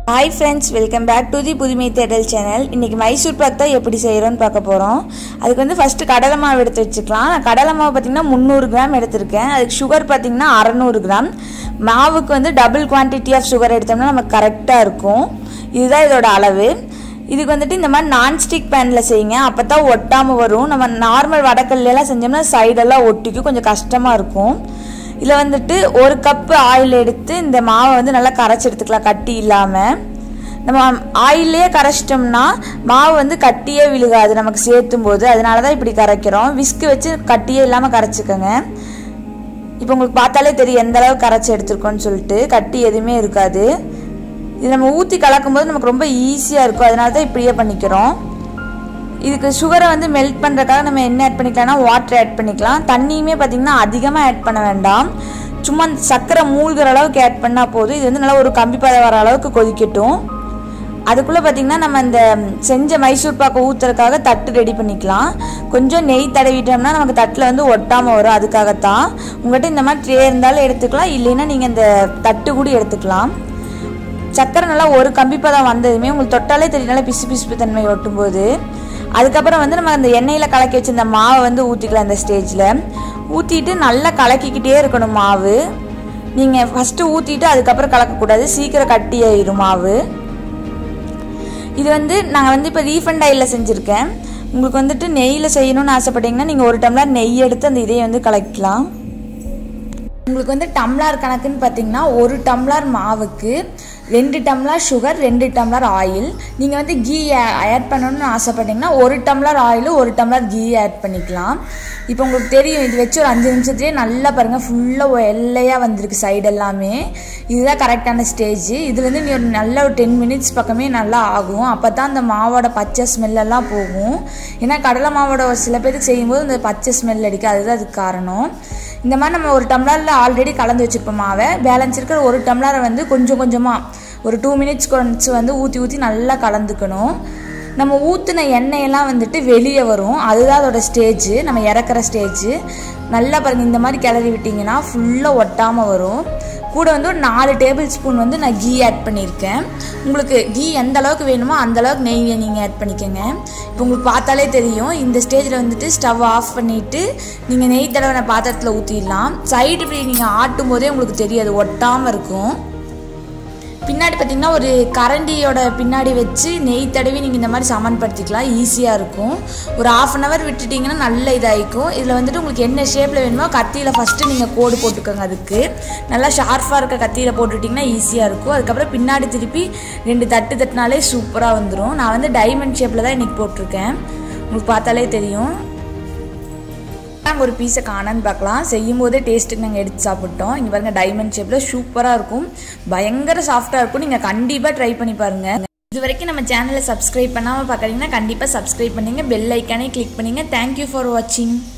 hi friends welcome back to the புதுமை தேடல் channel இன்றைக்கி மைசூர் பாக் தான் எப்படி செய்கிறோன்னு பார்க்க போகிறோம் அதுக்கு வந்து ஃபஸ்ட்டு கடலை மாவு எடுத்து வச்சுக்கலாம் நான் கடலை மாவு பார்த்திங்கன்னா முந்நூறு கிராம் எடுத்திருக்கேன் அதுக்கு சுகர் பார்த்திங்கன்னா அறநூறு கிராம் மாவுக்கு வந்து டபுள் குவான்டிட்டி ஆஃப் சுகர் எடுத்தோம்னா நமக்கு கரெக்டாக இருக்கும் இதுதான் இதோட அளவு இதுக்கு வந்துட்டு இந்த மாதிரி நான்ஸ்டிக் பேனில் செய்யுங்க அப்போ தான் ஒட்டாமல் வரும் நம்ம நார்மல் வடக்கல்லாம் செஞ்சோம்னா சைடெல்லாம் ஒட்டிக்கும் கொஞ்சம் கஷ்டமாக இருக்கும் இதில் வந்துட்டு ஒரு கப்பு ஆயில் எடுத்து இந்த மாவை வந்து நல்லா கரைச்சி எடுத்துக்கலாம் கட்டி இல்லாமல் நம்ம ஆயிலே கரைச்சிட்டோம்னா மாவு வந்து கட்டியே விழுகாது நமக்கு சேர்த்தும் போது அதனால தான் இப்படி கரைக்கிறோம் விஸ்கு வச்சு கட்டியே இல்லாமல் கரைச்சிக்கோங்க இப்போ உங்களுக்கு பார்த்தாலே தெரியும் எந்த அளவுக்கு கரைச்சி எடுத்துருக்கோன்னு சொல்லிட்டு கட்டி எதுவுமே இருக்காது இது நம்ம ஊற்றி கலக்கும்போது நமக்கு ரொம்ப ஈஸியாக இருக்கும் அதனால தான் இப்படியே பண்ணிக்கிறோம் இதுக்கு சுகரை வந்து மெல்ட் பண்ணுறதுக்காக நம்ம என்ன ஆட் பண்ணிக்கலாம்னா வாட்டர் ஆட் பண்ணிக்கலாம் தண்ணியுமே பார்த்திங்கன்னா அதிகமாக ஆட் பண்ண வேண்டாம் சும்மா சர்க்கரை மூழ்கிற அளவுக்கு ஆட் பண்ணால் போதும் இது வந்து நல்லா ஒரு கம்பி பதம் வர அளவுக்கு கொதிக்கட்டும் அதுக்குள்ளே பார்த்திங்கன்னா நம்ம இந்த செஞ்ச மைசூர் பாக்கு ஊற்றுறதுக்காக தட்டு ரெடி பண்ணிக்கலாம் கொஞ்சம் நெய் தடவிட்டோம்னா நமக்கு தட்டில் வந்து ஒட்டாமல் வரும் அதுக்காகத்தான் உங்கள்கிட்ட இந்த மாதிரி ட்ரே இருந்தாலும் எடுத்துக்கலாம் இல்லைன்னா நீங்கள் இந்த தட்டு கூட எடுத்துக்கலாம் சக்கரை நல்லா ஒரு கம்பி பதம் வந்ததுமே உங்களுக்கு தொட்டாலே தெரியும் நல்லா பிசு பிசுப்பு தன்மை ஒட்டும்போது அதுக்கப்புறம் வந்து நம்ம அந்த எண்ணெயில் கலக்கி வச்சிருந்த மாவை வந்து ஊற்றிக்கலாம் இந்த ஸ்டேஜில் ஊற்றிட்டு நல்லா கலக்கிக்கிட்டே இருக்கணும் மாவு நீங்கள் ஃபஸ்ட்டு ஊற்றிட்டு அதுக்கப்புறம் கலக்கக்கூடாது சீக்கிரம் கட்டி ஆயிரும் மாவு இது வந்து நாங்கள் வந்து இப்போ ரீஃபண்ட் ஆயிலில் செஞ்சுருக்கேன் உங்களுக்கு வந்துட்டு நெய்யில் செய்யணும்னு ஆசைப்பட்டீங்கன்னா நீங்கள் ஒரு டம்ளர் நெய் எடுத்து அந்த இதையை வந்து கலக்கலாம் உங்களுக்கு வந்து டம்ளர் கணக்குன்னு பார்த்தீங்கன்னா ஒரு டம்ளர் மாவுக்கு ரெண்டு டம்ளர் சுகர் ரெண்டு டம்ளர் ஆயில் நீங்கள் வந்து கீ ஆட் பண்ணணும்னு ஆசைப்பட்டீங்கன்னா ஒரு டம்ளர் ஆயில் ஒரு டம்ளர் கீ ஆட் பண்ணிக்கலாம் இப்போ உங்களுக்கு தெரியும் இது வச்சு ஒரு அஞ்சு நிமிஷத்துலேயே நல்லா பாருங்கள் ஃபுல்லாக எல்லையாக வந்திருக்கு சைடு எல்லாமே இதுதான் கரெக்டான ஸ்டேஜ் இதுலேருந்து நீ ஒரு நல்ல ஒரு டென் மினிட்ஸ் பக்கமே நல்லா ஆகும் அப்போ தான் அந்த மாவோட பச்சை ஸ்மெல்லெல்லாம் போகும் ஏன்னா கடலை மாவோட ஒரு சில பேருக்கு செய்யும்போது இந்த பச்சை ஸ்மெல் அடிக்கும் அதுதான் அதுக்கு காரணம் இந்த மாதிரி நம்ம ஒரு டம்ளரில் ஆல்ரெடி கலந்து வச்சுருப்போம் மாவை பேலன்ஸ் இருக்கிற ஒரு டம்ளரை வந்து கொஞ்சம் கொஞ்சமாக ஒரு டூ மினிட்ஸ் கொஞ்சம் வந்து ஊற்றி ஊற்றி நல்லா கலந்துக்கணும் நம்ம ஊற்றின எண்ணெயெல்லாம் வந்துட்டு வெளியே வரும் அதுதான் அதோட ஸ்டேஜ் நம்ம இறக்குற ஸ்டேஜ் நல்லா பாருங்கள் இந்த மாதிரி கிளறி விட்டிங்கன்னா ஃபுல்லாக ஒட்டாமல் வரும் கூட வந்து ஒரு நாலு டேபிள் ஸ்பூன் வந்து நான் கீ ஆட் பண்ணியிருக்கேன் உங்களுக்கு கீ எந்த அளவுக்கு வேணுமோ அந்த அளவுக்கு நெய்யை நீங்கள் ஆட் பண்ணிக்கோங்க இப்போ உங்களுக்கு பார்த்தாலே தெரியும் இந்த ஸ்டேஜில் வந்துட்டு ஸ்டவ் ஆஃப் பண்ணிவிட்டு நீங்கள் நெய் தடவை பாத்திரத்தில் ஊற்றிடலாம் சைடு இப்படி நீங்கள் ஆட்டும் போதே உங்களுக்கு தெரியாது ஒட்டாமல் இருக்கும் பின்னாடி பார்த்தீங்கன்னா ஒரு கரண்டியோட பின்னாடி வச்சு நெய் தடவி நீங்கள் இந்த மாதிரி சமன்படுத்திக்கலாம் ஈஸியாக இருக்கும் ஒரு ஆஃப் அன் ஹவர் விட்டுட்டிங்கன்னா நல்ல இதாகிக்கும் இதில் வந்துட்டு உங்களுக்கு என்ன ஷேப்பில் வேணுமோ கத்தியில் ஃபஸ்ட்டு நீங்கள் கோடு போட்டுக்கோங்க அதுக்கு நல்லா ஷார்ப்பாக இருக்க கத்தியில் போட்டுட்டிங்கன்னா ஈஸியாக இருக்கும் அதுக்கப்புறம் பின்னாடி திருப்பி ரெண்டு தட்டு தட்டினாலே சூப்பராக வந்துடும் நான் வந்து டைமண்ட் ஷேப்பில் தான் இன்றைக்கி போட்டிருக்கேன் உங்களுக்கு பார்த்தாலே தெரியும் நாங்கள் ஒரு பீஸை காணான்னு பார்க்கலாம் செய்யும் போதே டேஸ்ட்டுக்கு நாங்கள் எடுத்து சாப்பிட்டோம் இங்கே பாருங்கள் டைமண்ட் ஷேப்பில் சூப்பராக இருக்கும் பயங்கர சாஃப்டாக இருக்கும் நீங்கள் கண்டிப்பாக ட்ரை பண்ணி பாருங்கள் இது வரைக்கும் நம்ம சேனலை சப்ஸ்கிரைப் பண்ணாமல் பார்க்குறீங்கன்னா கண்டிப்பாக சப்ஸ்கிரைப் பண்ணுங்கள் பெல் ஐக்கானே கிளிக் பண்ணுங்கள் தேங்க்யூ ஃபார் வாட்சிங்